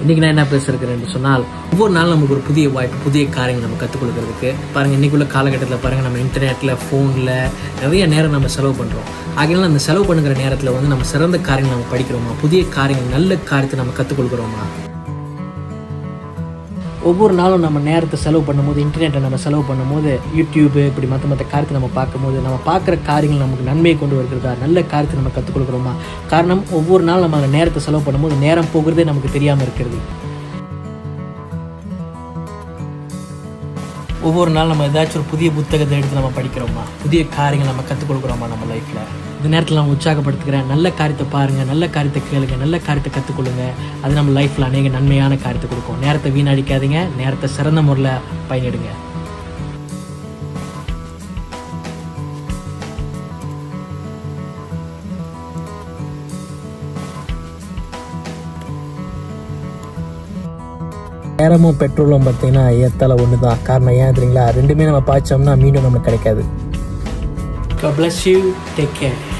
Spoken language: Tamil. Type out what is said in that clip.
இன்னைக்கு நான் என்ன பேசுறேன்னு சொன்னால் ஒவ்வொரு நாளும் நமக்கு ஒரு புதிய வாய்ப்பு புதிய காரியங்கள் நம்ம கற்றுக் கொடுக்கறதுக்கு பாருங்க இன்னைக்குள்ள காலகட்டத்தில் பாருங்க நம்ம இன்டர்நெட்டில் ஃபோனில் நிறைய நேரம் நம்ம செலவு பண்ணுறோம் ஆகையால அந்த செலவு பண்ணுற நேரத்தில் வந்து நம்ம சிறந்த காரியங்கள் நம்ம படிக்கிறோமா புதிய காரியங்கள் நல்ல காரியத்தை நம்ம கற்றுக் கொடுக்குறோமா ஒவ்வொரு நாளும் நம்ம நேரத்தை செலவு பண்ணும்போது இன்டர்நெட்டை நம்ம செலவு பண்ணும்போது யூடியூப் இப்படி மற்ற மற்ற காரியத்தை நம்ம பார்க்கும்போது நம்ம பார்க்குற காரியங்கள் நமக்கு நன்மையை கொண்டு வருகிறதா நல்ல காரியத்தை நம்ம கற்றுக் கொடுக்குறோமா காரணம் ஒவ்வொரு நாள் நம்ம அந்த நேரத்தை செலவு பண்ணும்போது நேரம் போகிறதே நமக்கு தெரியாமல் இருக்கிறது ஒவ்வொரு நாள் நம்ம ஏதாச்சும் ஒரு புதிய புத்தகத்தை எடுத்து நம்ம படிக்கிறோமா புதிய காரியங்கள் நம்ம கற்றுக் கொடுக்குறோமா நம்ம லைஃப்பில் இந்த நேரத்தில் நான் உற்சாகப்படுத்துகிறேன் நல்ல காரியத்தை பாருங்கள் நல்ல காரியத்தை கேளுங்க நல்ல காரியத்தை கற்றுக்கொள்ளுங்க அது நம்ம லைஃப்பில் அநேக நன்மையான காரியத்தை கொடுக்கும் நேரத்தை வீணடிக்காதீங்க நேரத்தை சிறந்த முறையில் பயனிடுங்க நேரமும் பெட்ரோலும் பார்த்தீங்கன்னா ஏத்தால ஒன்று தான் காரணம் ஏன் தெரியுங்களா ரெண்டுமே நம்ம பாய்ச்சோம்னா மீண்டும் நம்மளுக்கு கிடைக்காது God bless you. Take care.